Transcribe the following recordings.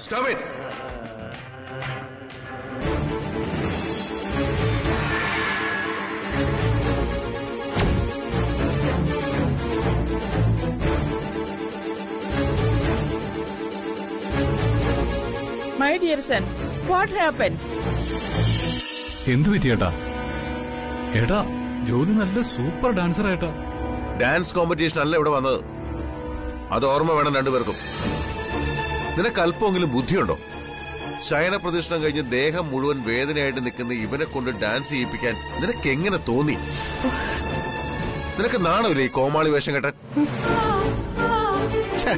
Stop it! My dear son what happen എന്തു പറ്റി ഏട്ടാ ഏട്ടാ ജ്യോതി നല്ല സൂപ്പർ ഡാൻസർ ഏട്ടാ ഡാൻസ് കോമ്പറ്റീഷൻ അല്ല ഇവിടെ വന്നത് അത് ഓർമ്മ വേണം രണ്ടുപേർക്കും നിനക്ക് അല്പമെങ്കിലും ബുദ്ധിയുണ്ടോ ശയന പ്രദക്ഷിണം കഴിഞ്ഞ് ദേഹം മുഴുവൻ വേദനയായിട്ട് നിൽക്കുന്ന ഇവനെ കൊണ്ട് ഡാൻസ് ചെയ്യിപ്പിക്കാൻ നിനക്ക് എങ്ങനെ തോന്നി നിനക്ക് നാണമില്ലേ ഈ കോമാളി വേഷം കെട്ടാൻ ഛെ,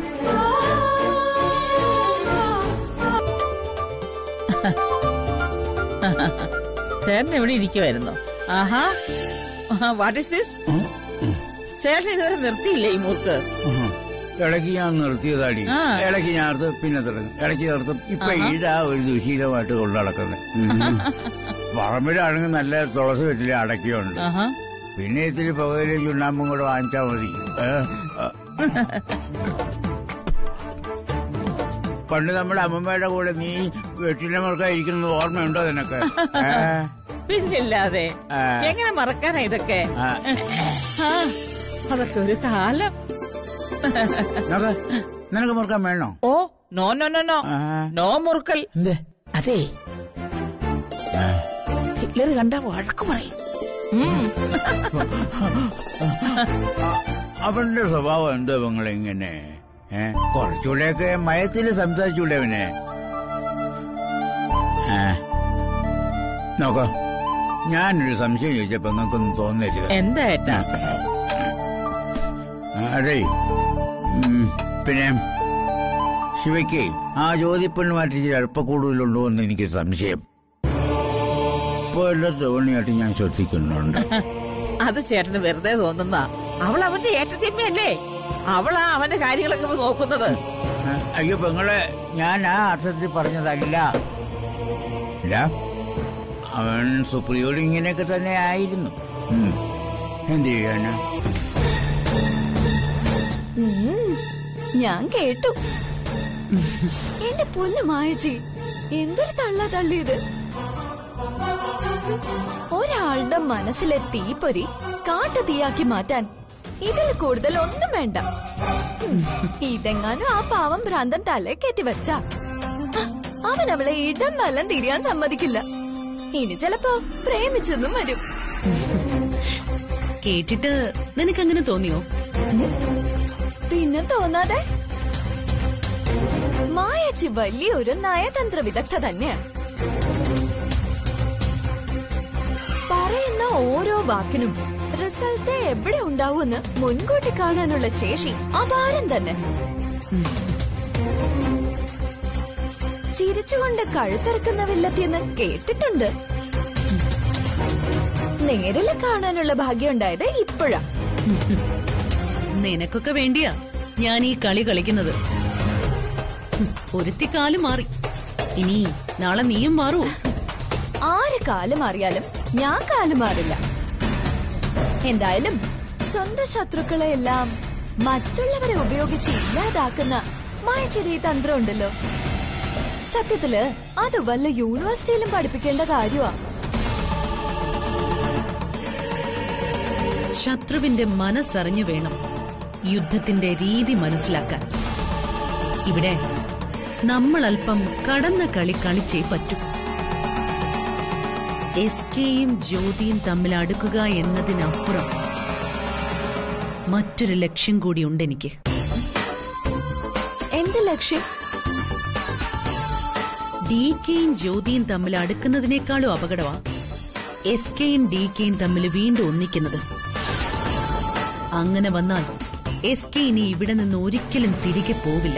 ചേട്ടൻ എവിടെ ഇരിക്കുമായിരുന്നു ആഹാ വാട്ട് ഇസ് ദിസ് ചേട്ടൻ ഇതുവരെ നിർത്തിയില്ലേ ഈ മൂർക്ക് ഇടയ്ക്ക് ഞാൻ നിർത്തിയതാടി ആ. ഇടയ്ക്ക് ഞാൻ നിർത്ത് പിന്നെ തുടങ്ങും ഇടയ്ക്ക് നിർത്തും ഇപ്പൊ ഈടാ ഒരു ദുശീലമായിട്ട് കൊണ്ടു നടക്കുന്നത് പറമ്പിലാണെങ്കിൽ നല്ല തുളസി വെച്ചിലെ അടക്കിയുണ്ട് ആഹാ പിന്നെ ഇത്തിരി പുകയിലും ചുണ്ണാമ്പും കൂടെ വാങ്ങിച്ചാ മതി ഏ? ആ. പണ്ട് നമ്മുടെ അമ്മമ്മയുടെ കൂടെ നീ വെട്ടിലെ മുറുക്കായിരിക്കുന്നത് ഓർമ്മയുണ്ടോ നിനക്ക് ഏ? പിന്നില്ലാതെ ആ. എങ്ങനെ മറക്കാനാ ഇതൊക്കെ ആ. ആ, അതൊക്കെ ഒരു കാലം നോക്ക്, നിനക്ക് മുറുക്കാൻ വേണോ oh no no no no ആ. നോ മുറുക്കൽ എന്ത് അതെ ഹിറ്റ്ലർ കണ്ട വഴക്ക് പറയും ഉം. അവന്റെ സ്വഭാവം എന്തോ നിങ്ങൾ ഇങ്ങനെ ഏ കുറച്ചുകൂടെയൊക്കെ മയത്തിൽ സംസാരിച്ചൂടെ അവനെ ഏ, നോക്കോ ഞാനൊരു സംശയം ചോദിച്ചപ്പോ നിങ്ങൾക്കൊന്നും തോന്നരുത് എന്താ ഏട്ടാ ആ, അതെ ഉം, പിന്നെ ശിവയ്ക്ക് ആ ജ്യോതിപ്പെണ്ണുമായിട്ട് ഇച്ചിരി അടുപ്പക്കൂടുതലുണ്ടോ എന്ന് എനിക്ക് സംശയം ഇപ്പൊ എല്ലാ തോണിയായിട്ട് ഞാൻ ശ്രദ്ധിക്കുന്നുണ്ട് അത് ചേട്ടന് വെറുതെ തോന്നുന്ന അവൾ അവന്റെ ഏട്ടത്തിയമ്മയല്ലേ അവളാ അവന്റെ കാര്യങ്ങളൊക്കെ ഇപ്പൊ നോക്കുന്നത് ആ, അയ്യോ പെങ്ങളെ ഞാൻ ആ അർത്ഥത്തിൽ പറഞ്ഞതല്ല ഇല്ല, അവൻ സുപ്രിയോട് ഇങ്ങനെയൊക്കെ തന്നെ ആയിരുന്നു ഉം. എന്ത് ചെയ്യാനാ ഉം, ഞാൻ കേട്ടു എന്റെ പൊന്നു മായച്ചി എന്തൊരു തള്ള തള്ളിയത് ഒരാളുടെ മനസ്സിലെ തീപ്പൊരി കാട്ടു തീയാക്കി മാറ്റാൻ ഇതിൽ കൂടുതൽ ഒന്നും വേണ്ട ഉം, ഇതെങ്ങാനും ആ പാവം ഭ്രാന്തൻ തലേ കയറ്റി വെച്ച അവൻ അവളെ ഇടം വല്ലം തിരിയാൻ സമ്മതിക്കില്ല ഇനി ചിലപ്പോ പ്രേമിച്ചെന്നും വരും കേട്ടിട്ട് നിനക്കങ്ങനെ തോന്നിയോ പിന്നെ തോന്നാതെ മായച്ചി വലിയൊരു നയതന്ത്ര വിദഗ്ധ തന്നെയാ പറയുന്ന ഓരോ വാക്കിനും റിസൾട്ട് എവിടെ ഉണ്ടാവുമെന്ന് മുൻകൂട്ടി കാണാനുള്ള ശേഷി അപാരം തന്നെ ചിരിച്ചുകൊണ്ട് കഴുത്തിറക്കുന്ന വില്ലത്തിയെന്ന് കേട്ടിട്ടുണ്ട് നേരില് കാണാനുള്ള ഭാഗ്യം ഉണ്ടായത് ഇപ്പോഴാ നിനക്കൊക്കെ വേണ്ടിയാ ഞാൻ ഈ കളി കളിക്കുന്നത് ഹും, ഒരുത്തി കാല് മാറി ഇനി നാളെ നീയും മാറൂ ആര് കാലം മാറിയാലും ഞാൻ കാലം മാറില്ല എന്തായാലും സ്വന്തം ശത്രുക്കളെ എല്ലാം മറ്റുള്ളവരെ ഉപയോഗിച്ച് ഇല്ലാതാക്കുന്ന മായച്ചെടി ഈ തന്ത്രം ഉണ്ടല്ലോ സത്യത്തില് അത് വല്ല യൂണിവേഴ്സിറ്റിയിലും പഠിപ്പിക്കേണ്ട കാര്യമാ ശത്രുവിന്റെ മനസ്സറിഞ്ഞു വേണം യുദ്ധത്തിന്റെ രീതി മനസ്സിലാക്കാൻ ഇവിടെ നമ്മൾ അല്പം കടന്ന കളി കളിച്ചേ പറ്റൂ എസ് കെയും ജ്യോതിയും തമ്മിൽ അടുക്കുക എന്നതിനപ്പുറം മറ്റൊരു ലക്ഷ്യം കൂടിയുണ്ട് എനിക്ക് എന്ത് ലക്ഷ്യം ഡി കെയും ജ്യോതിയും തമ്മിൽ അടുക്കുന്നതിനേക്കാളും അപകടമാ എസ് കെയും ഡി കെയും തമ്മിൽ വീണ്ടും ഒന്നിക്കുന്നത് അങ്ങനെ വന്നാൽ എസ് കെ ഇനി ഇവിടെ നിന്ന് ഒരിക്കലും തിരികെ പോവില്ല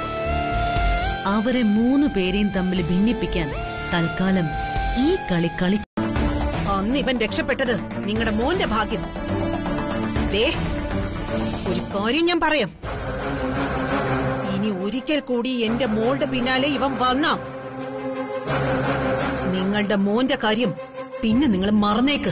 അവരെ മൂന്നു പേരെയും തമ്മിൽ ഭിന്നിപ്പിക്കാൻ തൽക്കാലം ഈ കളി കളി അന്ന് ഇവൻ രക്ഷപ്പെട്ടത് നിങ്ങളുടെ മോന്റെ ഭാഗ്യം ദേ ഒരു കാര്യം ഞാൻ പറയാം ഇനി ഒരിക്കൽ കൂടി എന്റെ മോളുടെ പിന്നാലെ ഇവൻ വന്ന നിങ്ങളുടെ മോന്റെ കാര്യം പിന്നെ നിങ്ങൾ മറന്നേക്ക്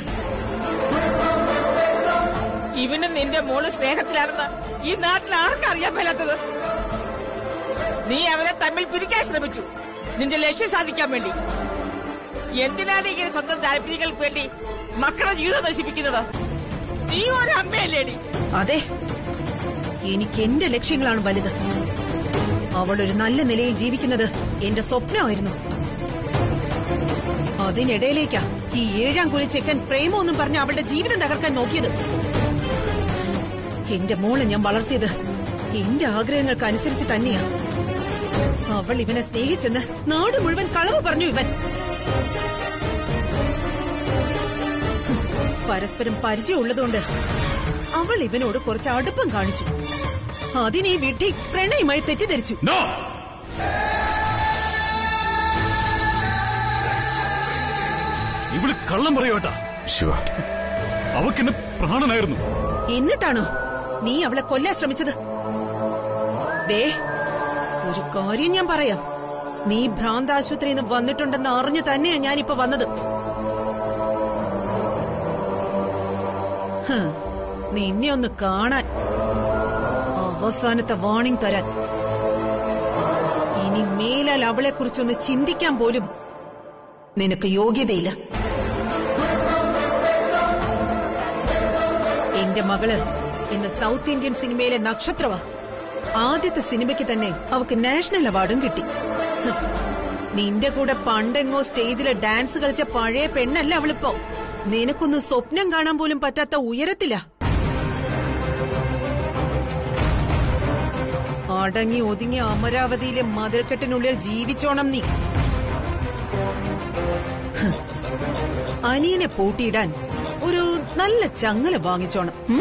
ഇവനും നിന്റെ മോള് സ്നേഹത്തിലാണെന്ന് ഈ നാട്ടിൽ ആർക്കും അറിയാൻ മേലാത്തത് നീ അവരെ തമ്മിൽ പിരിക്കാൻ ശ്രമിച്ചു നിന്റെ ലക്ഷ്യം സാധിക്കാൻ വേണ്ടി എന്തിനാണ് ഇങ്ങനെ സ്വന്തം താല്പര്യങ്ങൾക്ക് വേണ്ടി മക്കളുടെ ജീവിതം നശിപ്പിക്കുന്നത് നീ ഒരു അമ്മയല്ലേടി അതെ എനിക്ക് എന്റെ ലക്ഷ്യങ്ങളാണ് വലുത് അവൾ ഒരു നല്ല നിലയിൽ ജീവിക്കുന്നത് എന്റെ സ്വപ്നമായിരുന്നു അതിനിടയിലേക്കാ ഈ ഏഴാം കുലി ചെക്കൻ പ്രേമൊന്നും പറഞ്ഞ് അവളുടെ ജീവിതം തകർക്കാൻ നോക്കിയത് എന്റെ മോളെ ഞാൻ വളർത്തിയത് എന്റെ ആഗ്രഹങ്ങൾക്ക് അനുസരിച്ച് തന്നെയാ അവൾ ഇവനെ സ്നേഹിച്ചെന്ന് നാട് മുഴുവൻ കളവ് പറഞ്ഞു ഇവൻ ഹും, പരസ്പരം പരിചയമുള്ളതുകൊണ്ട് അവൾ ഇവനോട് കുറച്ച് അടുപ്പം കാണിച്ചു അതിനെ വിട്ടി പ്രണയമായി തെറ്റിദ്ധരിച്ചു നോ ഇവള് കള്ളം പറയോട്ടാ ശിവ അവക്കെന്നെ പ്രാണനായിരുന്നു എന്നിട്ടാണോ നീ അവളെ കൊല്ലാൻ ശ്രമിച്ചത് ദേ ഒരു കാര്യം ഞാൻ പറയാം നീ ഭ്രാന്താശുപത്രിയിൽ നിന്ന് വന്നിട്ടുണ്ടെന്ന് അറിഞ്ഞു തന്നെയാ ഞാനിപ്പോ വന്നത് ഹ്, നിന്നെ ഒന്ന് കാണാൻ അവസാനത്തെ വാണിംഗ് തരാൻ ഇനി മേലാൽ അവളെ കുറിച്ചൊന്ന് ചിന്തിക്കാൻ പോലും നിനക്ക് യോഗ്യതയില്ല എന്റെ മകള് ഇന്ന് സൗത്ത് ഇന്ത്യൻ സിനിമയിലെ നക്ഷത്രവാ ആദ്യത്തെ സിനിമയ്ക്ക് തന്നെ അവക്ക് നാഷണൽ അവാർഡും കിട്ടി ഹ്. നിന്റെ കൂടെ പണ്ടെങ്ങോ സ്റ്റേജില് ഡാൻസ് കളിച്ച പഴയ പെണ്ണല്ല അവളിപ്പോ നിനക്കൊന്നും സ്വപ്നം കാണാൻ പോലും പറ്റാത്ത ഉയരത്തിലാ അടങ്ങി ഒതുങ്ങി അമരാവതിയിലെ മതിൽക്കെട്ടിനുള്ളിൽ ജീവിച്ചോണം നീ ഹ്. അനിയനെ പൂട്ടിയിടാൻ ഒരു നല്ല ചങ്ങല വാങ്ങിച്ചോണം ഉം?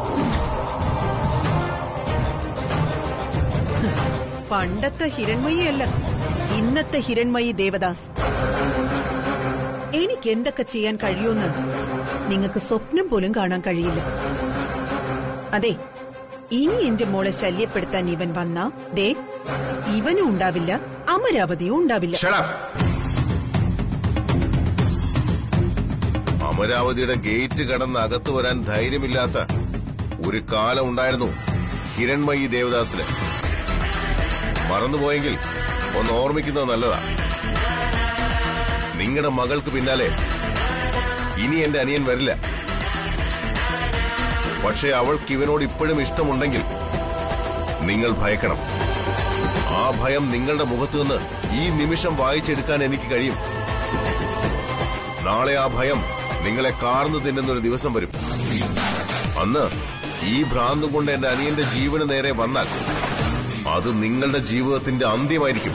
ഹ്. പണ്ടത്തെ ഹിരൺമയിയല്ല ഇന്നത്തെ ഹിരൺമയി ദേവദാസ് എനിക്ക് എന്തൊക്കെ ചെയ്യാൻ കഴിയുമെന്ന് നിങ്ങൾക്ക് സ്വപ്നം പോലും കാണാൻ കഴിയില്ല അതെ ഇനി എന്റെ മോളെ ശല്യപ്പെടുത്താൻ ഇവൻ വന്നാ ദേ ഇവനും ഉണ്ടാവില്ല അമരാവതിയും ഉണ്ടാവില്ല Shut up. അമരാവതിയുടെ ഗേറ്റ് കടന്ന് അകത്തു വരാൻ ധൈര്യമില്ലാത്ത ഒരു കാലം ഉണ്ടായിരുന്നു ഹിരൺമയി ദേവദാസിന് മറന്നുപോയെങ്കിൽ ഒന്ന് ഓർമ്മിക്കുന്നത് നല്ലതാ നിങ്ങളുടെ മകൾക്ക് പിന്നാലെ ഇനി എന്റെ അനിയൻ വരില്ല പക്ഷേ അവൾക്ക് ഇവനോട് ഇപ്പോഴും ഇഷ്ടമുണ്ടെങ്കിൽ നിങ്ങൾ ഭയക്കണം ആ ഭയം നിങ്ങളുടെ മുഖത്തു നിന്ന് ഈ നിമിഷം വായിച്ചെടുക്കാൻ എനിക്ക് കഴിയും നാളെ ആ ഭയം നിങ്ങളെ കാർന്നു തിന്നുന്ന ഒരു ദിവസം വരും അന്ന് ഈ ഭ്രാന്തും കൊണ്ട് എന്റെ അനിയന്റെ ജീവന് നേരെ വന്നാൽ അത് നിങ്ങളുടെ ജീവിതത്തിന്റെ അന്ത്യമായിരിക്കും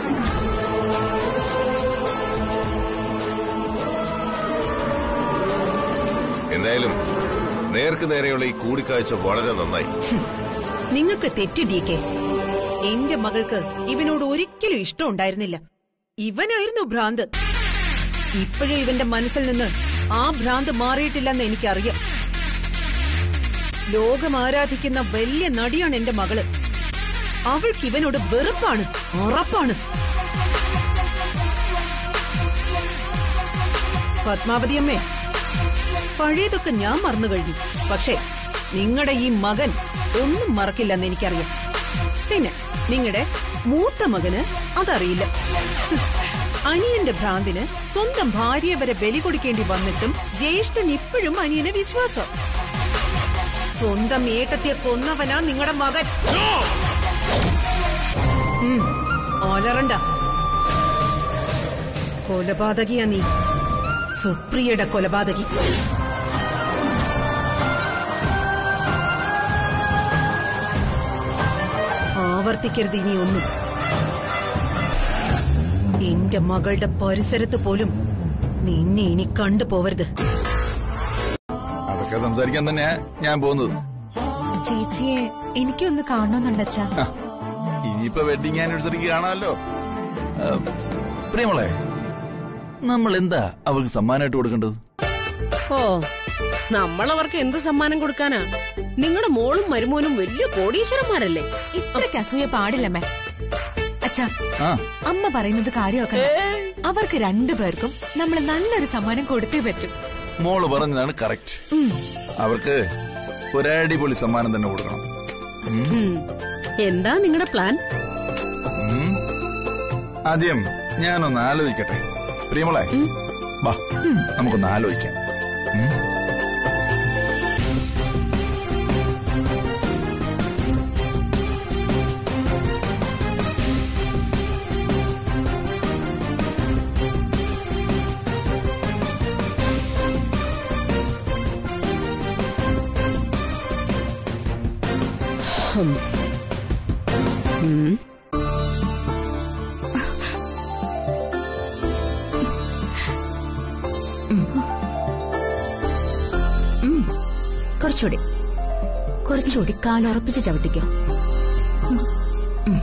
എന്തായാലും നേർക്ക് നേരെയുള്ള ഈ കൂടിക്കാഴ്ച വളരെ നന്നായി നിങ്ങൾക്ക് തെറ്റി ഡി കെ എന്റെ മകൾക്ക് ഇവനോട് ഒരിക്കലും ഇഷ്ടം ഉണ്ടായിരുന്നില്ല ഇവനായിരുന്നു ഭ്രാന്ത് ഇപ്പോഴും ഇവന്റെ മനസ്സിൽ നിന്ന് ആ ഭ്രാന്ത് മാറിയിട്ടില്ലെന്ന് എനിക്കറിയാം ലോകം ആരാധിക്കുന്ന വലിയ നടിയാണ് എന്റെ മകള് അവൾക്ക് ഇവനോട് വെറുപ്പാണ് ഉറപ്പാണ് പത്മാവതിയമ്മേ പഴയതൊക്കെ ഞാൻ മറന്നു കഴിഞ്ഞു പക്ഷേ നിങ്ങളുടെ ഈ മകൻ ഒന്നും മറക്കില്ലെന്ന് എനിക്കറിയാം പിന്നെ നിങ്ങളുടെ മൂത്ത മകന് അതറിയില്ല അനിയന്റെ ഭ്രാന്തിന് സ്വന്തം ഭാര്യയെ വരെ ബലി കൊടുക്കേണ്ടി വന്നിട്ടും ജ്യേഷ്ഠൻ ഇപ്പോഴും അനിയന് വിശ്വാസം സ്വന്തം ഏട്ടത്തിയെ കൊന്നവനാ നിങ്ങളുടെ മകൻ ഉം, ഓലറണ്ട കൊലപാതകിയാ നീ സുപ്രിയയുടെ കൊലപാതകി ആവർത്തിക്കരുത് ഇനി ഒന്നും എന്റെ മകളുടെ പരിസരത്ത് പോലും നിന്നെ ഇനി കണ്ടുപോവരുത് അതൊക്കെ സംസാരിക്കാൻ തന്നെയാ ഞാൻ പോകുന്നത് ചേച്ചിയെ എനിക്കൊന്ന് കാണണമെന്നുണ്ടച്ചാ ആ, ഇനിയിപ്പോ വെഡിങ് ആനിവേഴ്സറിക്ക് കാണാമല്ലോ ആ, പ്രിയമളെ നമ്മൾ എന്താ അവർക്ക് സമ്മാനമായിട്ട് കൊടുക്കേണ്ടത് ഓ നമ്മളവർക്ക് എന്ത് സമ്മാനം കൊടുക്കാനാ നിങ്ങളുടെ മോളും മരുമോനും വലിയ കോടീശ്വരന്മാരല്ലേ ഇത്രയ്ക്ക് അസൂയ പാടില്ലമ്മേ അച്ഛാ ആ അമ്മ പറയുന്നത് കാര്യമാക്കണം അവർക്ക് രണ്ടുപേർക്കും നമ്മൾ നല്ലൊരു സമ്മാനം കൊടുത്തേ പറ്റും മോള് പറഞ്ഞതാണ് കറക്റ്റ് അവർക്ക് ഒരടിപൊളി സമ്മാനം തന്നെ കൊടുക്കണം ഉം. എന്താ നിങ്ങളുടെ പ്ലാൻ ആദ്യം ഞാനൊന്ന് ആലോചിക്കട്ടെ പ്രിയമോളെ വാ നമുക്കൊന്ന് ആലോചിക്കാം ഉം. കുറച്ചുകൂടി കുറച്ചുകൂടി കാലുറപ്പിച്ച് ചവിട്ടിക്കോ ഉം. ഉം.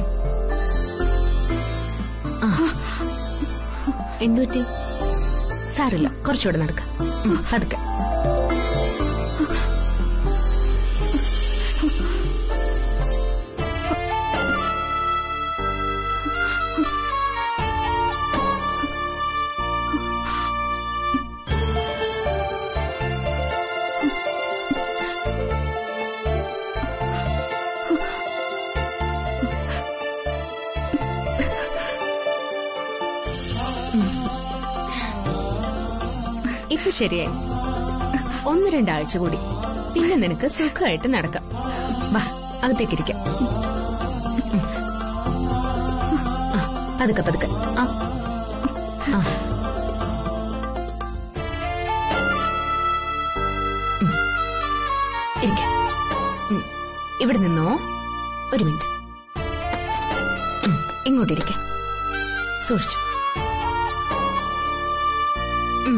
ആ. എന്തുപറ്റി സാരില്ല കുറച്ചുകൂടെ നടക്കാം ഉം, പതുക്കെ ഇപ്പൊ ശരിയായി ഒന്ന് രണ്ടാഴ്ച കൂടി പിന്നെ നിനക്ക് സുഖമായിട്ട് നടക്കാം വാ അകത്തേക്കിരിക്കാം ഉം. ആ, പതുക്കെ പതുക്കെ ആ ആ. ഉം. ഇരിക്ക്. ഉം. ഇവിടെ നിന്നോ ഒരു മിനിറ്റ് ഉം. ഇങ്ങോട്ടിരിക്കാം സൂക്ഷിച്ചു ഉം.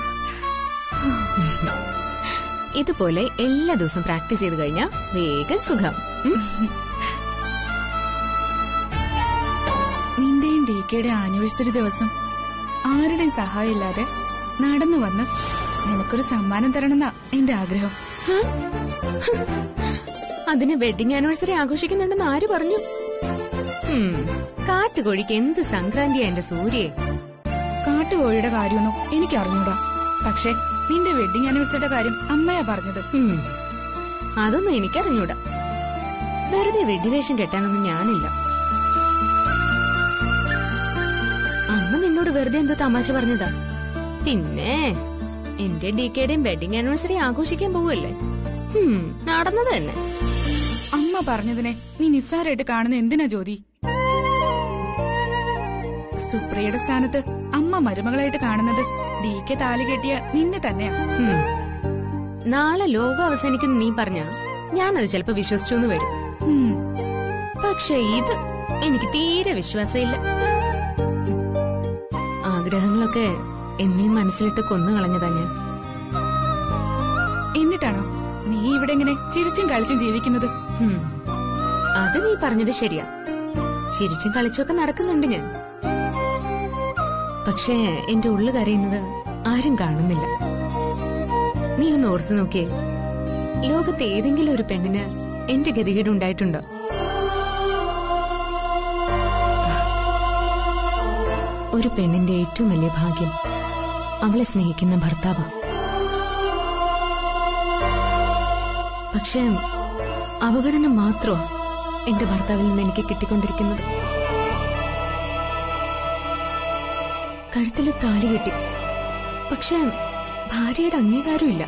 ഇതുപോലെ എല്ലാ ദിവസവും പ്രാക്ടീസ് ചെയ്ത് കഴിഞ്ഞാൽ വേഗം സുഖം ഉം. നിന്റെയും ഡി കെയുടെ ആനിവേഴ്സറി ദിവസം ആരുടെയും സഹായമില്ലാതെ നടന്നു വന്ന് നിനക്കൊരു സമ്മാനം തരണമെന്നാ എന്റെ ആഗ്രഹം അതിന് വെഡിങ് ആനിവേഴ്സറി ആഘോഷിക്കുന്നുണ്ടെന്ന് ആര് പറഞ്ഞു ഉം. കാട്ടുകോഴിക്ക് എന്ത് സംക്രാന്തിയാ എന്റെ സൂര്യയെ കാട്ടുകോഴിയുടെ കാര്യമൊന്നും എനിക്ക് അറിഞ്ഞൂടാ പക്ഷെ നിന്റെ വെഡിങ് ആനിവേഴ്സറിയുടെ കാര്യം അമ്മയാ പറഞ്ഞത് ഉം. അതൊന്നും എനിക്കറിഞ്ഞൂടാ വെറുതെ വെടിവേഷം കെട്ടാനൊന്നും ഞാനില്ല അമ്മ നിന്നോട് വെറുതെ എന്തോ തമാശ പറഞ്ഞതാ പിന്നെ എന്റെ ഡി കെയുടെയും വെഡിങ് ആനിവേഴ്സറി ആഘോഷിക്കാൻ പോവല്ലേ ഉം, നടന്നത് തന്നെ അമ്മ പറഞ്ഞതിനെ നീ നിസ്സാരമായിട്ട് കാണുന്ന എന്തിനാ ജ്യോതി സുപ്രിയയുടെ സ്ഥാനത്ത് അമ്മ മരുമകളായിട്ട് കാണുന്നത് ഡി കെ താലി കെട്ടിയ നിന്നെ തന്നെയാ ഉം. നാളെ ലോകം അവസാനിക്കുന്നു നീ പറഞ്ഞ ഞാനത് ചിലപ്പോ വിശ്വസിച്ചു എന്ന് വരും ഉം. പക്ഷെ ഇത് എനിക്ക് തീരെ വിശ്വാസമില്ല ആഗ്രഹങ്ങളൊക്കെ എന്നെയും മനസ്സിലിട്ട് കൊന്നു കളഞ്ഞതാ ഞാൻ എന്നിട്ടാണോ നീ ഇവിടെ ഇങ്ങനെ ചിരിച്ചും കളിച്ചും ജീവിക്കുന്നത് ഹും. അത് നീ പറഞ്ഞത് ശരിയാ ചിരിച്ചും കളിച്ചുമൊക്കെ നടക്കുന്നുണ്ട് ഞാൻ പക്ഷേ എന്റെ ഉള്ളു കരയുന്നത് ആരും കാണുന്നില്ല നീ ഒന്ന് ഓർത്തു നോക്കിയേ ലോകത്ത് ഏതെങ്കിലും ഒരു പെണ്ണിന് എന്റെ ഗതികേട് ഉണ്ടായിട്ടുണ്ടോ ഒരു പെണ്ണിന്റെ ഏറ്റവും വലിയ ഭാഗ്യം അവളെ സ്നേഹിക്കുന്ന ഭർത്താവാ പക്ഷേ അവഗണന മാത്രമാ എന്റെ ഭർത്താവിൽ നിന്ന് എനിക്ക് കിട്ടിക്കൊണ്ടിരിക്കുന്നത് കഴുത്തില് താലി കെട്ടി പക്ഷെ ഭാര്യയുടെ അംഗീകാരമില്ല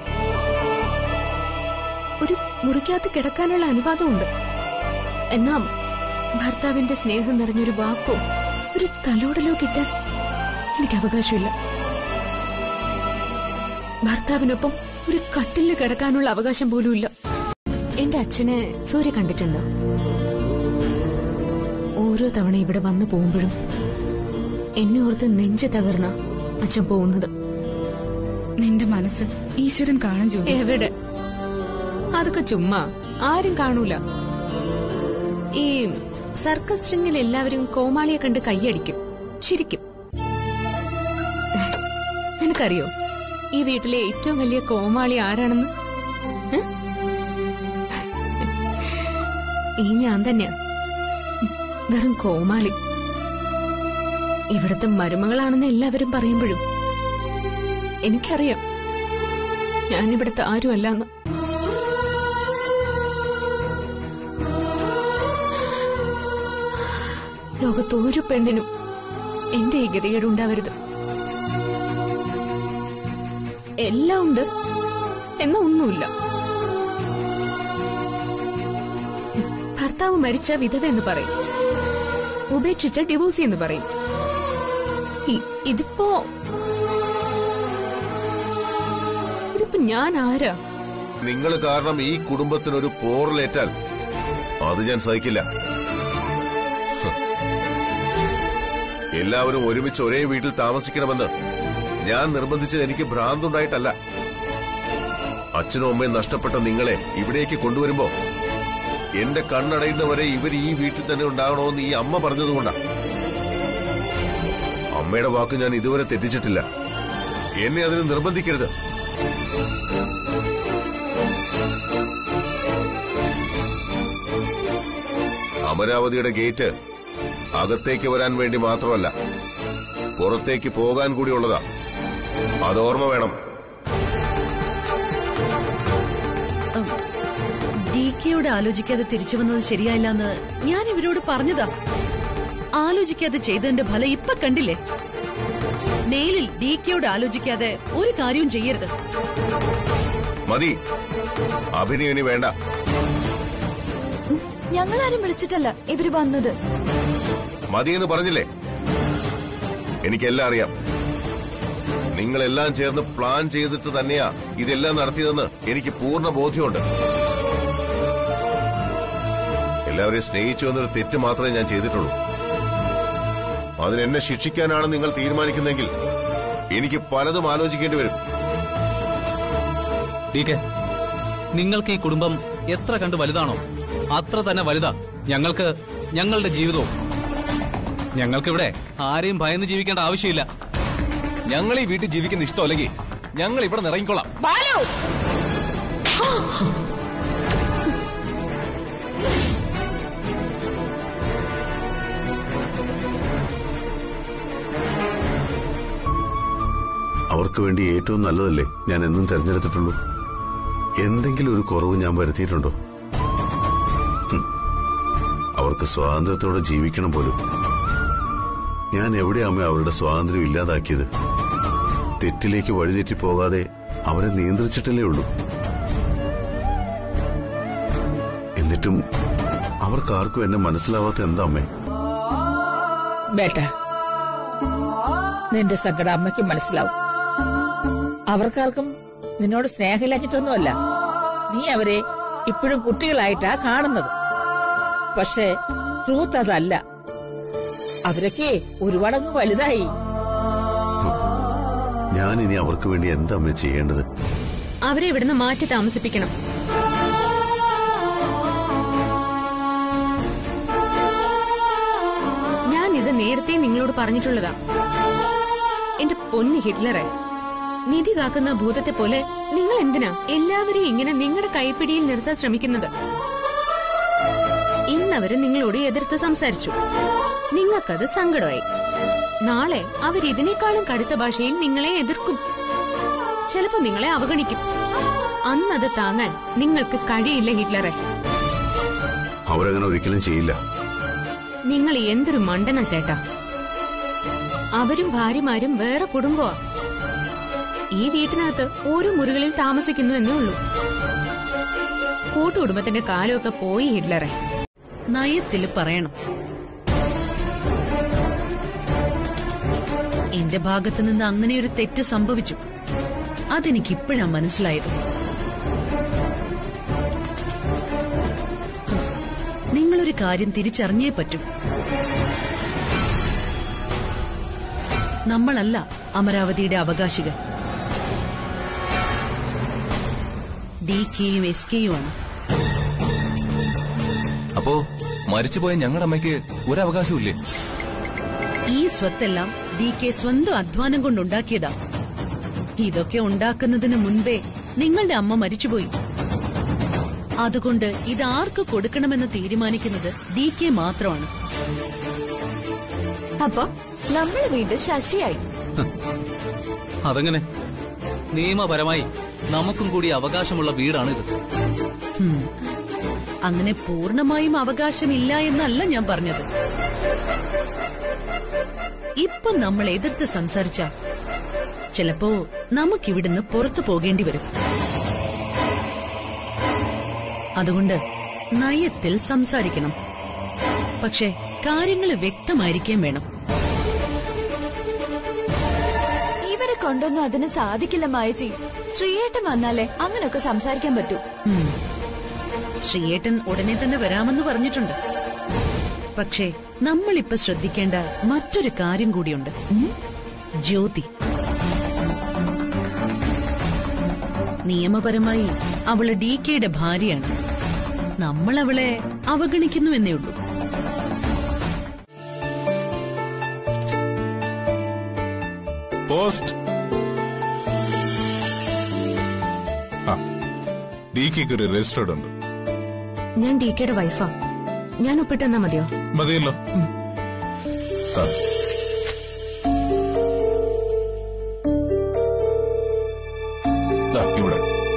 ഒരു മുറിക്കകത്ത് കിടക്കാനുള്ള അനുവാദമുണ്ട് എന്നാ ഭർത്താവിന്റെ സ്നേഹം നിറഞ്ഞൊരു വാക്കോ ഒരു തലോടലോ കിട്ടാൻ എനിക്ക് അവകാശമില്ല ഭർത്താവിനൊപ്പം ഒരു കട്ടിലിൽ കിടക്കാനുള്ള അവകാശം പോലുമില്ല എന്റെ അച്ഛനെ സൂര്യ കണ്ടിട്ടുണ്ടോ ഓരോ തവണ ഇവിടെ വന്നു പോകുമ്പോഴും എന്നെ ഓർത്ത് നെഞ്ച് തകർന്ന അച്ഛൻ പോകുന്നത് നിന്റെ മനസ്സ് ഈശ്വരൻ കാണും ജ്യോതി എവിടെ അതൊക്കെ ചുമ്മാ ആരും കാണൂല ഈ സർക്കസ് റിങ്ങിൽ എല്ലാവരും കോമാളിയെ കണ്ട് കൈയടിക്കും ചിരിക്കും നിനക്കറിയോ ഈ വീട്ടിലെ ഏറ്റവും വലിയ കോമാളി ആരാണെന്ന് ഏ? ഈ ഞാൻ തന്നെയാ വെറും കോമാളി ഇവിടുത്തെ മരുമകളാണെന്ന് എല്ലാവരും പറയുമ്പോഴും എനിക്കറിയാം ഞാൻ ഇവിടുത്തെ ആരുമല്ലെന്ന് ലോകത്ത് ഒരു പെണ്ണിനും എന്റെ ഈ ഗതികേട് ഉണ്ടാവരുത് എല്ലാം ഉണ്ട് എന്നാ ഒന്നുമില്ല ഭർത്താവ് മരിച്ച വിധവ എന്ന് പറയും ഉപേക്ഷിച്ച ഡിവോഴ്സി എന്ന് പറയും ഇ- ഇതിപ്പോ ഇതിപ്പോ ഞാൻ ആരാ നിങ്ങൾ കാരണം ഈ കുടുംബത്തിനൊരു പോറലേറ്റാൽ അത് ഞാൻ സഹിക്കില്ല ഹ്. എല്ലാവരും ഒരുമിച്ച് ഒരേ വീട്ടിൽ താമസിക്കണമെന്ന് ഞാൻ നിർബന്ധിച്ചത് എനിക്ക് ഭ്രാന്തുണ്ടായിട്ടല്ല അച്ഛനും അമ്മയും നഷ്ടപ്പെട്ട നിങ്ങളെ ഇവിടേക്ക് കൊണ്ടുവരുമ്പോ എന്റെ കണ്ണടയുന്നവരെ ഇവർ ഈ വീട്ടിൽ തന്നെ ഉണ്ടാകണമെന്ന് ഈ അമ്മ പറഞ്ഞതുകൊണ്ടാ അമ്മയുടെ വാക്ക് ഞാൻ ഇതുവരെ തെറ്റിച്ചിട്ടില്ല എന്നെ അതിന് നിർബന്ധിക്കരുത് അമരാവതിയുടെ ഗേറ്റ് അകത്തേക്ക് വരാൻ വേണ്ടി മാത്രമല്ല പുറത്തേക്ക് പോകാൻ കൂടിയുള്ളതാ അത് ഓർമ്മ വേണം ഡി കെയോട് ആലോചിക്കാതെ തിരിച്ചു വന്നത് ശരിയായില്ല എന്ന് ഞാൻ ഇവരോട് പറഞ്ഞതാ ആലോചിക്കാതെ ചെയ്തതിന്റെ ഫലം ഇപ്പൊ കണ്ടില്ലേ മേലിൽ ഡി കെയോട് ആലോചിക്കാതെ ഒരു കാര്യവും ചെയ്യരുത് മതി അഭിനയം ഇനി വേണ്ട ഞങ്ങളാരും വിളിച്ചിട്ടല്ല ഇവര് വന്നത് മതിയെന്ന് പറഞ്ഞില്ലേ എനിക്കെല്ലാം അറിയാം നിങ്ങളെല്ലാം ചേർന്ന് പ്ലാൻ ചെയ്തിട്ട് തന്നെയാ ഇതെല്ലാം നടത്തിയതെന്ന് എനിക്ക് പൂർണ്ണ ബോധ്യമുണ്ട് എല്ലാവരെയും സ്നേഹിച്ചു എന്നൊരു തെറ്റ് മാത്രമേ ഞാൻ ചെയ്തിട്ടുള്ളൂ അതിനെന്നെ ശിക്ഷിക്കാനാണ് നിങ്ങൾ തീരുമാനിക്കുന്നതെങ്കിൽ എനിക്ക് പലതും ആലോചിക്കേണ്ടി വരും ഡി കെ നിങ്ങൾക്ക് ഈ കുടുംബം എത്ര കണ്ട് വലുതാണോ അത്ര തന്നെ വലുതാ ഞങ്ങൾക്ക് ഞങ്ങളുടെ ജീവിതവും ഞങ്ങൾക്കിവിടെ ആരെയും ഭയന്ന് ജീവിക്കേണ്ട ആവശ്യമില്ല ഞങ്ങൾ ഈ വീട്ടിൽ ജീവിക്കുന്ന ഇഷ്ടമല്ലെങ്കിൽ ഞങ്ങൾ ഇവിടെ നിറങ്ങിക്കൊള്ളാം ബാലു അവർക്ക് വേണ്ടി ഏറ്റവും നല്ലതല്ലേ ഞാൻ എന്നും തെരഞ്ഞെടുത്തിട്ടുള്ളൂ എന്തെങ്കിലും ഒരു കുറവ് ഞാൻ വരുത്തിയിട്ടുണ്ടോ ഹും. അവർക്ക് സ്വാതന്ത്ര്യത്തോടെ ജീവിക്കണം പോലും ഞാൻ എവിടെയാമേ അവരുടെ സ്വാതന്ത്ര്യം ഇല്ലാതാക്കിയത് തെറ്റിലേക്ക് വഴിതെറ്റി പോകാതെ അവരെ നിയന്ത്രിച്ചിട്ടല്ലേ ഉള്ളൂ എന്നിട്ടും അവർക്കാർക്കും എന്നെ മനസ്സിലാവാത്ത എന്താ അമ്മേ ബേട്ട നിന്റെ സങ്കടം അമ്മയ്ക്ക് മനസ്സിലാവും അവർക്കാർക്കും നിന്നോട് സ്നേഹമില്ലാഞ്ഞിട്ടൊന്നുമല്ല നീ അവരെ ഇപ്പോഴും കുട്ടികളായിട്ടാ കാണുന്നത് പക്ഷേ ട്രൂത്ത് അതല്ല അവരൊക്കെ ഒരുപാടങ്ങ് വലുതായി ഞാൻ ഇനി അവർക്ക് വേണ്ടി എന്താ അമ്മേ ചെയ്യേണ്ടത് അവരെ ഇവിടുന്ന് മാറ്റി താമസിപ്പിക്കണം ഞാൻ ഇത് നേരത്തെ നിങ്ങളോട് പറഞ്ഞിട്ടുള്ളതാ എന്റെ പൊന്ന് ഹിറ്റ്ലറെ നിധി കാക്കുന്ന ഭൂതത്തെ പോലെ നിങ്ങൾ എന്തിനാ എല്ലാവരെയും ഇങ്ങനെ നിങ്ങളുടെ കൈപ്പിടിയിൽ നിർത്താൻ ശ്രമിക്കുന്നത് ഇന്നവര് നിങ്ങളോട് എതിർത്ത് സംസാരിച്ചു നിങ്ങൾക്കത് സങ്കടമായി നാളെ അവരിതിനേക്കാളും കടുത്ത ഭാഷയിൽ നിങ്ങളെ എതിർക്കും ചിലപ്പോ നിങ്ങളെ അവഗണിക്കും അന്നത് താങ്ങാൻ നിങ്ങൾക്ക് കഴിയില്ല ഹിറ്റ്ലറെ അവരങ്ങനെ ഒരിക്കലും ചെയ്യില്ല നിങ്ങൾ എന്തൊരു മണ്ടന ചേട്ടാ അവരും ഭാര്യമാരും വേറെ കുടുംബമാ ഈ വീട്ടിനകത്ത് ഓരോ മുറികളിൽ താമസിക്കുന്നു എന്നേ ഉള്ളൂ കൂട്ടുകുടുംബത്തിന്റെ കാലമൊക്കെ പോയി ഹിറ്റ്ലറെ നയത്തിൽ പറയണം എന്റെ ഭാഗത്ത് നിന്ന് അങ്ങനെ ഒരു തെറ്റ് സംഭവിച്ചു അതെനിക്ക് ഇപ്പോഴാ മനസ്സിലായത് നിങ്ങളൊരു കാര്യം തിരിച്ചറിഞ്ഞേ പറ്റൂ നമ്മളല്ല അമരാവതിയുടെ അവകാശികൾ ഡി കെയും എസ് കെയുമാണ് അപ്പോ മരിച്ചുപോയ ഞങ്ങളുടെ അമ്മയ്ക്ക് ഒരവകാശവും ഇല്ലേ ഈ സ്വത്തെല്ലാം ഡി കെ സ്വന്തം അധ്വാനം കൊണ്ടുണ്ടാക്കിയതാ ഇതൊക്കെ ഉണ്ടാക്കുന്നതിന് മുൻപേ നിങ്ങളുടെ അമ്മ മരിച്ചുപോയി അതുകൊണ്ട് ഇത് ആർക്ക് കൊടുക്കണമെന്ന് തീരുമാനിക്കുന്നത് ഡി കെ മാത്രമാണ് അപ്പൊ നമ്മൾ വീണ്ടും ശശിയായി അതെങ്ങനെ നിയമപരമായി നമുക്കും കൂടി അവകാശമുള്ള വീടാണിത് ഹും. അങ്ങനെ പൂർണ്ണമായും അവകാശമില്ല എന്നല്ല ഞാൻ പറഞ്ഞത് ഇപ്പൊ നമ്മൾ എതിർത്ത് സംസാരിച്ച ചിലപ്പോ നമുക്കിവിടുന്ന് പുറത്തു പോകേണ്ടി വരും അതുകൊണ്ട് നയത്തിൽ സംസാരിക്കണം പക്ഷെ കാര്യങ്ങൾ വ്യക്തമായിരിക്കാൻ വേണം ഇവരെ കൊണ്ടൊന്നും അതിന് സാധിക്കില്ല മായച്ചി ശ്രീയേട്ടൻ വന്നാലേ അങ്ങനൊക്കെ സംസാരിക്കാൻ പറ്റൂ ഉം. ശ്രീയേട്ടൻ ഉടനെ തന്നെ വരാമെന്ന് പറഞ്ഞിട്ടുണ്ട് പക്ഷേ നമ്മളിപ്പോ ശ്രദ്ധിക്കേണ്ട മറ്റൊരു കാര്യം കൂടിയുണ്ട് ജ്യോതി നിയമപരമായി അവള് ഡി കെയുടെ ഭാര്യയാണ് നമ്മൾ അവളെ അവഗണിക്കുന്നുവെന്നേ ഉള്ളൂ പോസ്റ്റ് ആ ഡി കെക്ക് ഒരു രജിസ്റ്റേർഡ് ഉണ്ട് ഞാൻ ഡി കെയുടെ വൈഫാ ഞാൻ ഒപ്പിട്ടെന്നാ മതിയോ മതിയല്ലോ ആ. ദാ, ഇവിടെ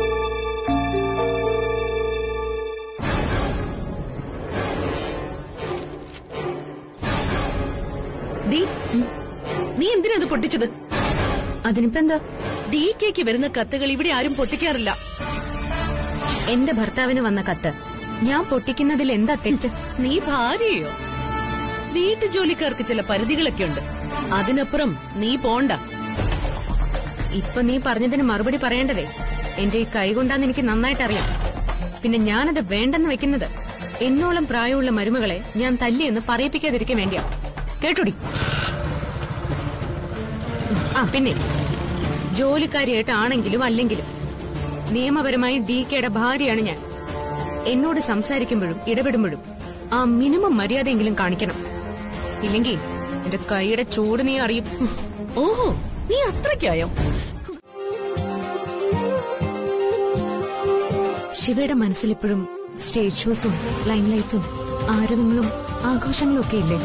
ഡി നീ എന്തിനാ അത് പൊട്ടിച്ചത് അതിനിപ്പോ എന്താ ഡി കെക്ക് വരുന്ന കത്തുകൾ ഇവിടെ ആരും പൊട്ടിക്കാറില്ല എന്റെ ഭർത്താവിന് വന്ന കത്ത് ഞാൻ പൊട്ടിക്കുന്നതിൽ എന്താ തെറ്റ് നീ ഭാര്യയോ വീട്ടു ജോലിക്കാർക്ക് ചില പരിധികളൊക്കെ ഉണ്ട് അതിനപ്പുറം നീ പോണ്ട ഇപ്പൊ നീ പറഞ്ഞതിന് മറുപടി പറയേണ്ടതേ എന്റെ ഈ കൈ കൊണ്ടാന്ന് എനിക്ക് നന്നായിട്ട് അറിയാം പിന്നെ ഞാനത് വേണ്ടെന്ന് വെക്കുന്നത് എന്നോളം പ്രായമുള്ള മരുമകളെ ഞാൻ തല്ലിയെന്ന് പറയിപ്പിക്കാതിരിക്കാൻ വേണ്ടിയാ കേട്ടുടി ആ പിന്നെ ജോലിക്കാരിയായിട്ടാണെങ്കിലും അല്ലെങ്കിലും നിയമപരമായി ഡി കെയുടെ ഭാര്യയാണ് ഞാൻ എന്നോട് സംസാരിക്കുമ്പോഴും ഇടപെടുമ്പോഴും ആ മിനിമം മര്യാദയെങ്കിലും കാണിക്കണം ഇല്ലെങ്കിൽ എന്റെ കൈയുടെ ചൂട് നീ അറിയും ഓഹോ നീ അത്രയ്ക്കായോ ശിവയുടെ മനസ്സിലിപ്പോഴും സ്റ്റേജ് ഷോസും ലൈംലൈറ്റും ആരവങ്ങളും ആഘോഷങ്ങളും ഒക്കെ ഇല്ലേ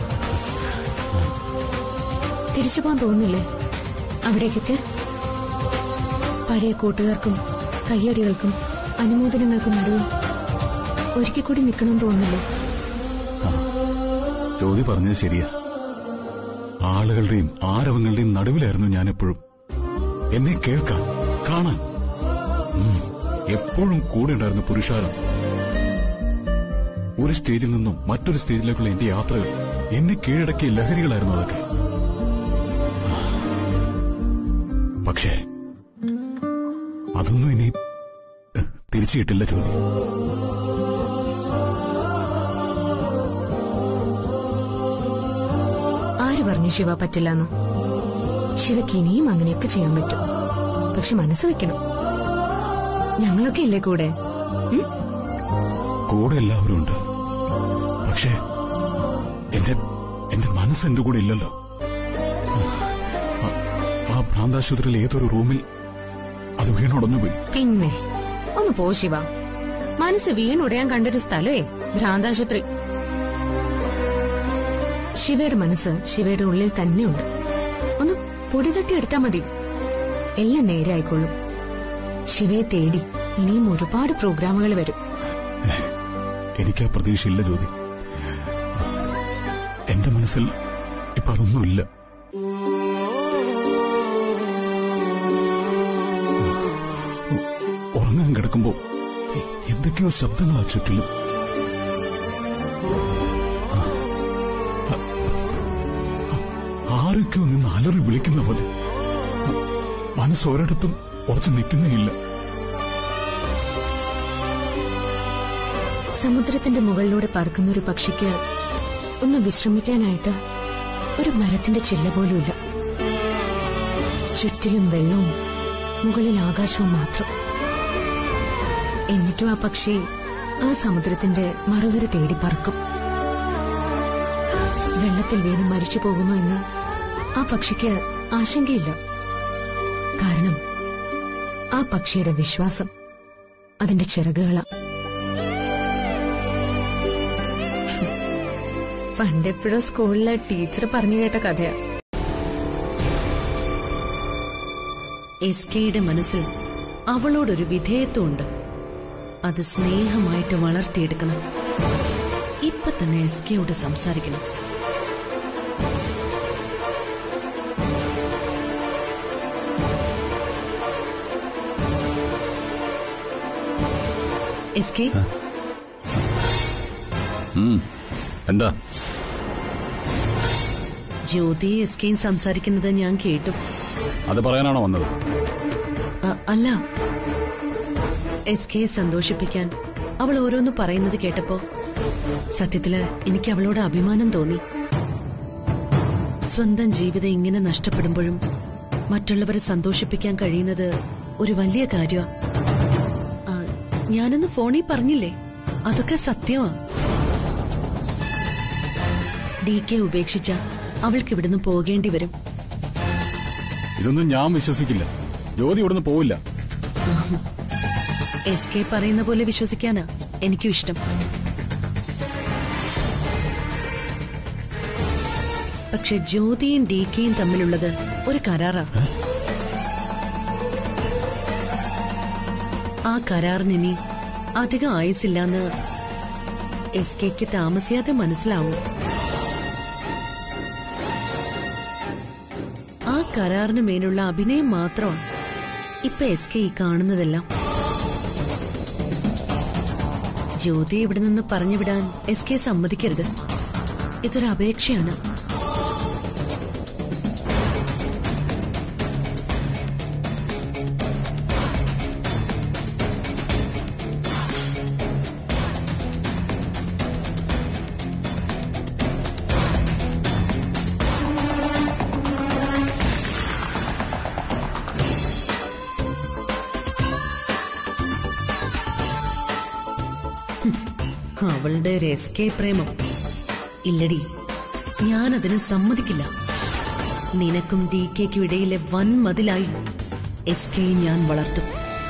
തിരിച്ചു പോകാൻ തോന്നുന്നില്ലേ അവിടേക്കൊക്കെ പഴയ കൂട്ടുകാർക്കും കയ്യടികൾക്കും അനുമോദനങ്ങൾക്കും നടുവിൽ ഒരിക്കൽ കൂടി നിൽക്കണമെന്ന് തോന്നുന്നില്ലേ ജ്യോതി പറഞ്ഞത് ശരിയാ ആളുകളുടെയും ആരവങ്ങളുടെയും നടുവിലായിരുന്നു ഞാൻ എപ്പോഴും എന്നെ കേൾക്കാൻ കാണാൻ ഉം, എപ്പോഴും കൂടെ ഉണ്ടായിരുന്ന പുരുഷാരം ഒരു സ്റ്റേജിൽ നിന്നും മറ്റൊരു സ്റ്റേജിലേക്കുള്ള എന്റെ യാത്രകൾ എന്നെ കീഴടക്കിയ ലഹരികളായിരുന്നു അതൊക്കെ പക്ഷേ അതൊന്നും ഇനി ഏഹ്, തിരിച്ചു കിട്ടില്ല ജ്യോതി ആര് പറഞ്ഞു ശിവ പറ്റില്ലെന്ന് ശിവക്ക് ഇനിയും അങ്ങനെയൊക്കെ ചെയ്യാൻ പറ്റും പക്ഷെ മനസ്സ് വെക്കണം ഞങ്ങളൊക്കെ ഇല്ലേ കൂടെ ഉം? കൂടെ എല്ലാവരും ഉണ്ട് പക്ഷേ എന്റെ എന്റെ മനസ്സ് എന്റെ കൂടെ ഇല്ലല്ലോ ആ- ആ ഭ്രാന്താശുപത്രിയിൽ ഏതൊരു റൂമിൽ അത് വീണുടഞ്ഞുപോയി പിന്നെ ഒന്ന് പോ ശിവ മനസ്സ് വീണുടയാൻ കണ്ടൊരു സ്ഥലമേ ഭ്രാന്താശുപത്രി ശിവയുടെ മനസ്സ് ശിവയുടെ ഉള്ളിൽ തന്നെയുണ്ട് ഒന്ന് പൊടി തട്ടി എടുത്താ മതി എല്ലാം നേരെ ആയിക്കൊള്ളും ശിവയെ തേടി ഇനിയും ഒരുപാട് പ്രോഗ്രാമുകൾ വരും എനിക്ക് ആ പ്രതീക്ഷയില്ല ജ്യോതി എന്റെ മനസ്സിൽ ഇപ്പൊ അതൊന്നുമില്ല ഉ- ഉറങ്ങാൻ കിടക്കുമ്പോ എ- എന്തൊക്കെയോ ശബ്ദങ്ങളാ ചുറ്റിലും ആ, ആ, ആ, ആരൊക്കെയോ നിന്ന് അലറി വിളിക്കുന്ന പോലെ ആ, മനസ്സ് ഒരിടത്തും ഉറച്ചു നിൽക്കുന്നേയില്ല സമുദ്രത്തിന്റെ മുകളിലൂടെ പറക്കുന്ന ഒരു പക്ഷിക്ക് ഒന്ന് വിശ്രമിക്കാനായിട്ട് ഒരു മരത്തിന്റെ ചില്ല പോലുമില്ല ചുറ്റിലും വെള്ളവും മുകളിൽ ആകാശവും മാത്രം എന്നിട്ടും ആ പക്ഷി ആ സമുദ്രത്തിന്റെ മറുകര തേടി പറക്കും വെള്ളത്തിൽ വീണ് മരിച്ചു പോകുമോ എന്ന് ആ പക്ഷിക്ക് ആശങ്കയില്ല കാരണം ആ പക്ഷിയുടെ വിശ്വാസം അതിന്റെ ചിറകുകളാ പണ്ടെപ്പോഴോ സ്കൂളിലെ ടീച്ചർ പറഞ്ഞു കേട്ട കഥയാ എസ് കെയുടെ മനസ്സിൽ അവളോടൊരു വിധേയത്വമുണ്ട് അത് സ്നേഹമായിട്ട് വളർത്തിയെടുക്കണം ഇപ്പൊ തന്നെ എസ് കെയോട് സംസാരിക്കണം എസ് കെ ഉം. എന്താ ജ്യോതി എസ് കെയും സംസാരിക്കുന്നത് ഞാൻ കേട്ടു അത് പറയാനാണോ വന്നത് അ- അല്ല എസ് കെയെ സന്തോഷിപ്പിക്കാൻ അവൾ ഓരോന്ന് പറയുന്നത് കേട്ടപ്പോ സത്യത്തില് എനിക്ക് അവളോട് അഭിമാനം തോന്നി സ്വന്തം ജീവിതം ഇങ്ങനെ നഷ്ടപ്പെടുമ്പോഴും മറ്റുള്ളവരെ സന്തോഷിപ്പിക്കാൻ കഴിയുന്നത് ഒരു വലിയ കാര്യമാ ആ, ഞാനൊന്ന് ഫോണിൽ പറഞ്ഞില്ലേ അതൊക്കെ സത്യമാ ഡി കെ ഉപേക്ഷിച്ച അവൾക്ക് ഇവിടുന്ന് പോകേണ്ടി വരും ഇതൊന്നും ഞാൻ വിശ്വസിക്കില്ല ജ്യോതി ഇവിടുന്ന് പോവില്ല എസ് കെ പറയുന്ന പോലെ വിശ്വസിക്കാനാ എനിക്കും ഇഷ്ടം പക്ഷെ ജ്യോതിയും ഡി കെയും തമ്മിലുള്ളത് ഒരു കരാറാ ആ കരാറിന് ഇനി അധികം ആയുസില്ലാന്ന് എസ് കെക്ക് താമസിയാതെ മനസ്സിലാവും ആ കരാറിന് മേലുള്ള അഭിനയം മാത്രമാണ് ഇപ്പൊ എസ് കെ ഈ കാണുന്നതെല്ലാം ജ്യോതി ഇവിടെ നിന്ന് പറഞ്ഞുവിടാൻ എസ് കെ സമ്മതിക്കരുത് ഇതൊരു അപേക്ഷയാണ് അവളുടെ ഒരു എസ് കെ പ്രേമം ഇല്ലടി ഞാനതിന് സമ്മതിക്കില്ല നിനക്കും ഡി കെക്കും ഇടയിലെ വൻ മതിലായി എസ് കെയെ ഞാൻ വളർത്തും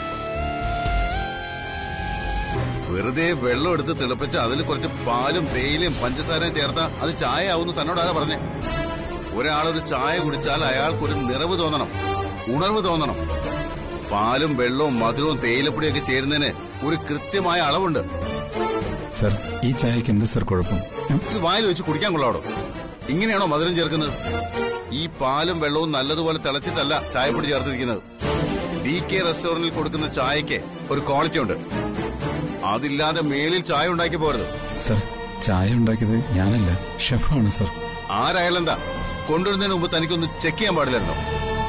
വെറുതെ വെള്ളം എടുത്ത് തിളപ്പിച്ച് അതിൽ കുറച്ച് പാലും തേയിലയും പഞ്ചസാരയും ചേർത്താ അത് ചായ ആവുന്നു തന്നോടാരാ പറഞ്ഞേ ഒരാളൊരു ചായ കുടിച്ചാൽ അയാൾക്കൊരു നിറവ് തോന്നണം ഉണർവ് തോന്നണം പാലും വെള്ളവും മധുരവും തേയിലപ്പൊടിയൊക്കെ ചേരുന്നതിന് ഒരു കൃത്യമായ അളവുണ്ട് സർ ഈ ചായക്ക് എന്താ സർ കുഴപ്പം ഇത് വായിൽ വെച്ച് കുടിക്കാൻ കൊള്ളാടോ ഇങ്ങനെയാണോ മധുരം ചേർക്കുന്നത് ഈ പാലും വെള്ളവും നല്ലതുപോലെ തിളച്ചിട്ടല്ല ചായപ്പൊടി ചേർത്തിരിക്കുന്നത് ഡി കെ റെസ്റ്റോറന്റിൽ കൊടുക്കുന്ന ചായക്ക് ഒരു ക്വാളിറ്റി ഉണ്ട് അതില്ലാതെ മേലിൽ ചായ ഉണ്ടാക്കി പോരുത് സർ ചായ ഉണ്ടാക്കിയത് ഞാനല്ല ഷെഫാണ് സർ ആരായാലെന്താ കൊണ്ടുവരുന്നതിന് മുമ്പ് തനിക്കൊന്ന് ചെക്ക് ചെയ്യാൻ പാടില്ലായിരുന്നോ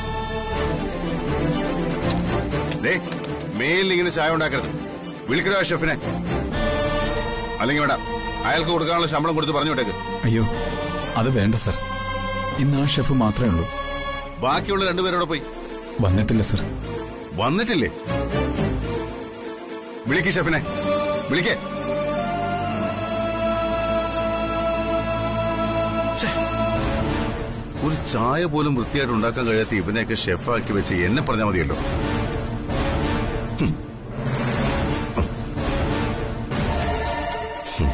ദേ മേലിൽ ഇങ്ങനെ ചായ ഉണ്ടാക്കരുത് വിളിക്കടോ ആ ഷെഫിനെ അല്ലെങ്കിൽ വേണ്ട അയാൾക്ക് കൊടുക്കാനുള്ള ശമ്പളം കൊടുത്ത് പറഞ്ഞു വിട്ടേക്ക് അയ്യോ അത് വേണ്ട സർ ഇന്ന് ആ ഷെഫ് മാത്രമേ ഉള്ളൂ ബാക്കിയുള്ള രണ്ടുപേരോടെ പോയി വന്നിട്ടില്ല സർ വന്നിട്ടില്ലേ വിളിക്ക് ഷെഫിനെ വിളിക്കേ ഛെ, ഒരു ചായ പോലും വൃത്തിയായിട്ട് ഉണ്ടാക്കാൻ കഴിയാത്ത ഇവനെയൊക്കെ ഷെഫാക്കി വെച്ച് എന്നെ പറഞ്ഞാൽ മതിയല്ലോ ഹും. ഹും.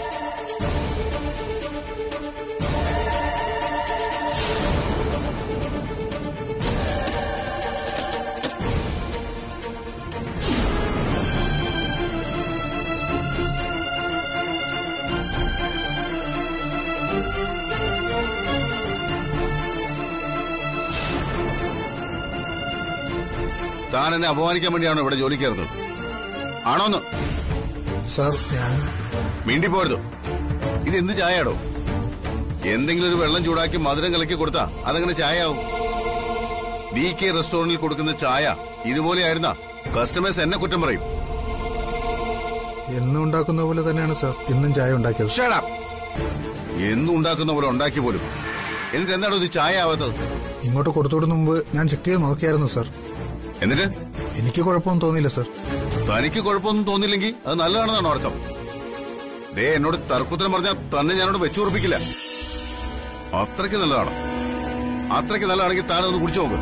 താൻ എന്നെ അപമാനിക്കാൻ വേണ്ടിയാണോ ഇവിടെ ജോലി കയറുന്നത് ആണോന്ന് സാർ ഞാൻ മിണ്ടി പോരുത് ഇത് എന്ത് ചായയാടോ എന്തെങ്കിലും ഒരു വെള്ളം ചൂടാക്കി മധുരം കലക്കി കൊടുത്താ അതങ്ങനെ ചായയാവും ഡി കെ റെസ്റ്റോറന്റിൽ കൊടുക്കുന്ന ചായ ഇതുപോലെയായിരുന്ന കസ്റ്റമേഴ്സ് എന്നെ കുറ്റം പറയും എന്നും ഉണ്ടാക്കുന്ന പോലെ തന്നെയാണ് സാർ ഇന്നും ചായ ഉണ്ടാക്കിയത് Shut up. എന്നും ഉണ്ടാക്കുന്ന പോലെ ഉണ്ടാക്കി പോലും എന്നിട്ട് എന്താണോ ഇത് ചായ ആവാത്തത് ഇങ്ങോട്ട് കൊടുത്തുവിടുന്ന മുമ്പ് ഞാൻ ചെക്ക് ചെയ്ത് നോക്കിയായിരുന്നു സാർ എന്നിട്ട് എനിക്ക് കുഴപ്പമൊന്നും തോന്നിയില്ല സാർ തനിക്ക് കുഴപ്പമൊന്നും തോന്നില്ലെങ്കിൽ അത് നല്ലതാണെന്നാണ് അർത്ഥം ദേ എന്നോട് തർക്കുത്തരം പറഞ്ഞാൽ തന്നെ ഞാനോട് വെച്ചുറപ്പിക്കില്ല അത്രയ്ക്ക് നല്ലതാണ് അത്രയ്ക്ക് നല്ലതാണെങ്കിൽ താനൊന്ന് കുടിച്ചു നോക്ക്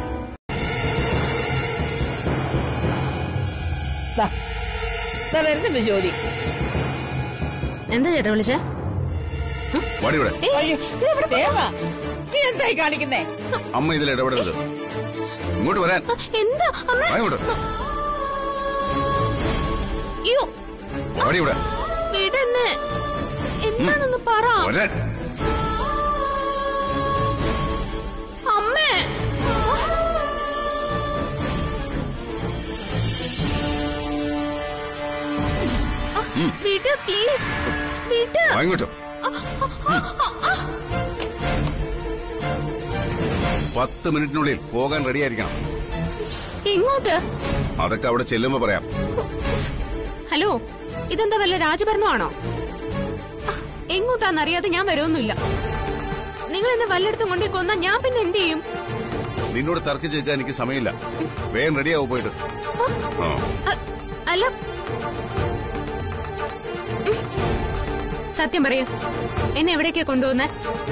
ദാ, ദാ വരുന്നുണ്ട് ജ്യോതി എന്താ ചേട്ടാ വിളിച്ചേ വാടി ഇവിടെ അയ്യോ, ദേവാ, നീ എന്തായി കാണിക്കുന്നേ അമ്മ ഇതിൽ ഇടപെടരുത് ഇങ്ങോട്ട് വരാൻ എന്താ അമ്മ വാ ഇങ്ങോട്ട് അയ്യോ വാടി ഇവിടെ വിടന്നെ എന്താണെന്ന് പറ വരാൻ അമ്മേ വിട് പ്ലീസ് വിട് വാങ്ങിട്ടോ പത്ത് മിനിറ്റിനുള്ളിൽ പോകാൻ റെഡിയായിരിക്കണം എങ്ങോട്ട് അതൊക്കെ അവിടെ ചെല്ലുമ്പോ പറയാം ഹലോ ഇതെന്താ വല്ല രാജഭരണമാണോ അഹ്, എങ്ങോട്ടാന്നറിയാതെ ഞാൻ വരുമൊന്നുമില്ല നിങ്ങൾ എന്നെ വല്ലയിടത്തും കൊണ്ടേ കൊന്നാ ഞാൻ പിന്നെ എന്ത് ചെയ്യും നിന്നോട് തർക്കിച്ച് നിൽക്കാൻ എനിക്ക് സമയമില്ല വേഗം റെഡിയാവും പോയിട്ട് ആ അ- അല്ല ഉം. സത്യം പറയൂ എന്നെ എവിടേക്കാ കൊണ്ടുപോകുന്നേ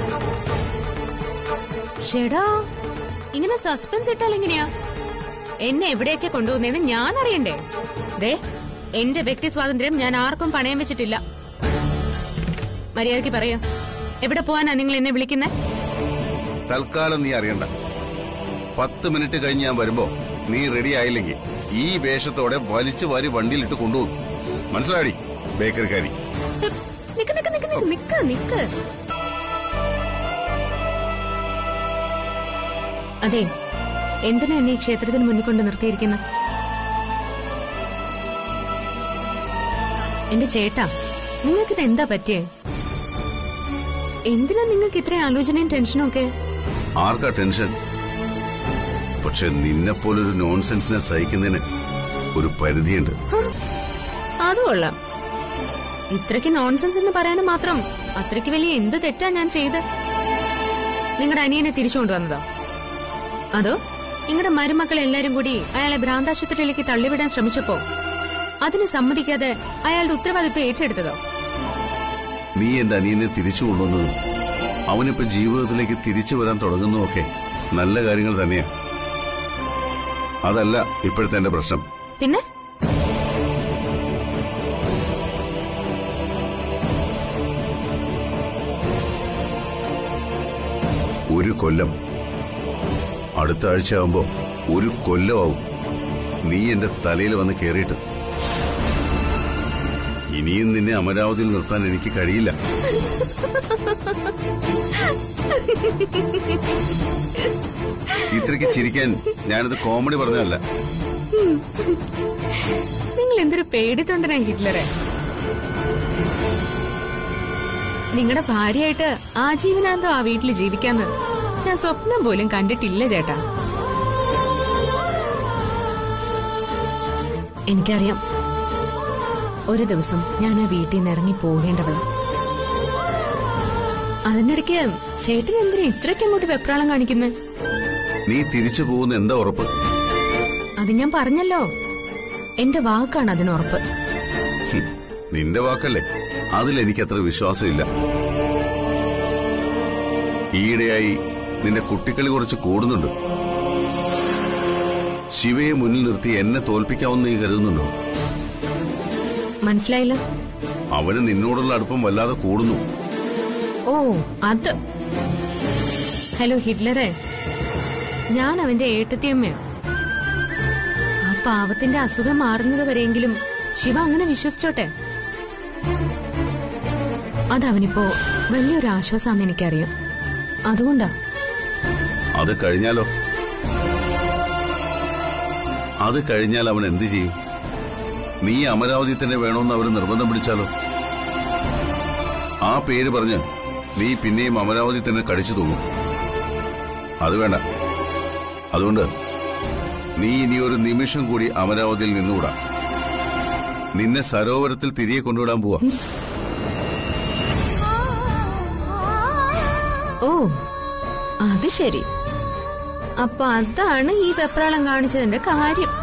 ഷെടാ ഇങ്ങനെ സസ്പെൻസ് ഇട്ടാൽ എങ്ങനെയാ എന്നെ എവിടേക്കാ കൊണ്ടുപോകുന്നതെന്ന് ഞാൻ അറിയണ്ടേ ദേ എന്റെ വ്യക്തി സ്വാതന്ത്ര്യം ഞാൻ ആർക്കും പണയം വെച്ചിട്ടില്ല മര്യാദയ്ക്ക് പറയൂ എവിടെ പോവാനാ നിങ്ങൾ എന്നെ വിളിക്കുന്നേ തൽക്കാലം നീ അറിയണ്ട പത്ത് മിനിറ്റ് കഴിഞ്ഞ് ഞാൻ വരുമ്പോ നീ റെഡി ആയില്ലെങ്കിൽ ഈ വേഷത്തോടെ വലിച്ചു വാരി വണ്ടിയിലിട്ട് കൊണ്ടുപോകും മനസ്സിലാടി ബേക്കറിക്കാരി നിക്ക് നിക്ക് നിക്ക് നിക്ക് നിക്ക് നിക്ക് അതെ എന്തിനാ എന്നെ ഈ ക്ഷേത്രത്തിന് മുന്നിൽ കൊണ്ട് നിർത്തിയിരിക്കുന്നത് എന്റെ ചേട്ടാ നിങ്ങൾക്കിത് എന്താ പറ്റിയേ എന്തിനാ നിങ്ങൾക്ക് ഇത്രയും ആലോചനയും ടെൻഷനും ഒക്കെ ആർക്കാ ടെൻഷൻ പക്ഷെ നിന്നെപ്പോലൊരു നോൺസെൻസിനെ സഹിക്കുന്നതിന് ഒരു പരിധിയുണ്ട് അത് കൊള്ളാം ഇത്രയ്ക്ക് നോൺസെൻസ് എന്ന് പറയാനും മാത്രം അത്രയ്ക്ക് വലിയ എന്ത് തെറ്റാ ഞാൻ ചെയ്ത് നിങ്ങളുടെ അനിയനെ തിരിച്ചു കൊണ്ടുവന്നതോ അതോ നിങ്ങളുടെ മരുമക്കൾ എല്ലാരും കൂടി അയാളെ ഭ്രാന്താശുപത്രിയിലേക്ക് തള്ളിവിടാൻ ശ്രമിച്ചപ്പോ അതിന് സമ്മതിക്കാതെ അയാളുടെ ഉത്തരവാദിത്വം ഏറ്റെടുത്തതോ നീ എന്റെ അനിയനെ തിരിച്ചു കൊണ്ടുവന്നതും അവനിപ്പോ ജീവിതത്തിലേക്ക് തിരിച്ചു വരാൻ തുടങ്ങുന്നതൊക്കെ നല്ല കാര്യങ്ങൾ തന്നെയാ അതല്ല ഇപ്പോഴത്തെ എന്റെ പ്രശ്നം പിന്നെ ഒരു കൊല്ലം അടുത്ത ആഴ്ച ആവുമ്പോ ഒരു കൊല്ലമാവും നീ എന്റെ തലയിൽ വന്ന് കേറിയിട്ട് ഇനിയും നിന്നെ അമരാവതിയിൽ നിർത്താൻ എനിക്ക് കഴിയില്ല ഇത്രയ്ക്ക് ചിരിക്കാൻ ഞാനത് കോമഡി പറഞ്ഞതല്ല നിങ്ങൾ എന്തൊരു പേടിത്തൊണ്ടനാ ഹിറ്റ്ലറെ നിങ്ങളുടെ ഭാര്യയായിട്ട് ആജീവനാന്തം ആ വീട്ടിൽ ജീവിക്കാന്ന് ഞാൻ സ്വപ്നം പോലും കണ്ടിട്ടില്ല ചേട്ടാ എനിക്കറിയാം ഒരു ദിവസം ഞാൻ ആ വീട്ടിൽ നിന്ന് ഇറങ്ങി പോകേണ്ടവളാ അതിനിടയ്ക്ക് ചേട്ടൻ എന്തിനാ ഇത്രയ്ക്ക് അങ്ങോട്ട് വെപ്രാളം കാണിക്കുന്നത് നീ തിരിച്ചു പോകുന്ന എന്താ ഉറപ്പ് അത് ഞാൻ പറഞ്ഞല്ലോ എന്റെ വാക്കാണ് അതിന് ഉറപ്പ് ഹും, നിന്റെ വാക്കല്ലേ അതിൽ എനിക്ക് അത്ര വിശ്വാസമില്ല ഈയിടെയായി നിന്റെ കുട്ടിക്കളി കുറച്ച് കൂടുന്നുണ്ട് ശിവയെ മുന്നിൽ നിർത്തി എന്നെ തോൽപ്പിക്കാമെന്ന് നീ കരുതുന്നുണ്ടോ മനസ്സിലായില്ല അവന് നിന്നോടുള്ള അടുപ്പം വല്ലാതെ കൂടുന്നു ഓ അത് ഹലോ ഹിറ്റ്ലറെ ഞാൻ അവന്റെ ഏട്ടത്തിയമ്മയാ ആ പാവത്തിന്റെ അസുഖം മാറുന്നത് വരെയെങ്കിലും ശിവ അങ്ങനെ വിശ്വസിച്ചോട്ടെ അതവനിപ്പോ വലിയൊരു ആശ്വാസാന്ന് എനിക്കറിയാം അതുകൊണ്ടാ അത് കഴിഞ്ഞാലോ അത് കഴിഞ്ഞാൽ അവൻ എന്ത് ചെയ്യും നീ അമരാവതി തന്നെ വേണമെന്ന് അവര് നിർബന്ധം പിടിച്ചാലോ ആ പേര് പറഞ്ഞ് നീ പിന്നെയും അമരാവതി തന്നെ കടിച്ചു തൂങ്ങും അത് വേണ്ട അതുകൊണ്ട് നീ ഇനി ഒരു നിമിഷം കൂടി അമരാവതിയിൽ നിന്നുകൂടാ നിന്നെ സരോവരത്തിൽ തിരികെ കൊണ്ടുവിടാൻ പോവാ ഓ അത് ശരി അപ്പൊ അതാണ് ഈ വെപ്രാളം കാണിച്ചതിന്റെ കാര്യം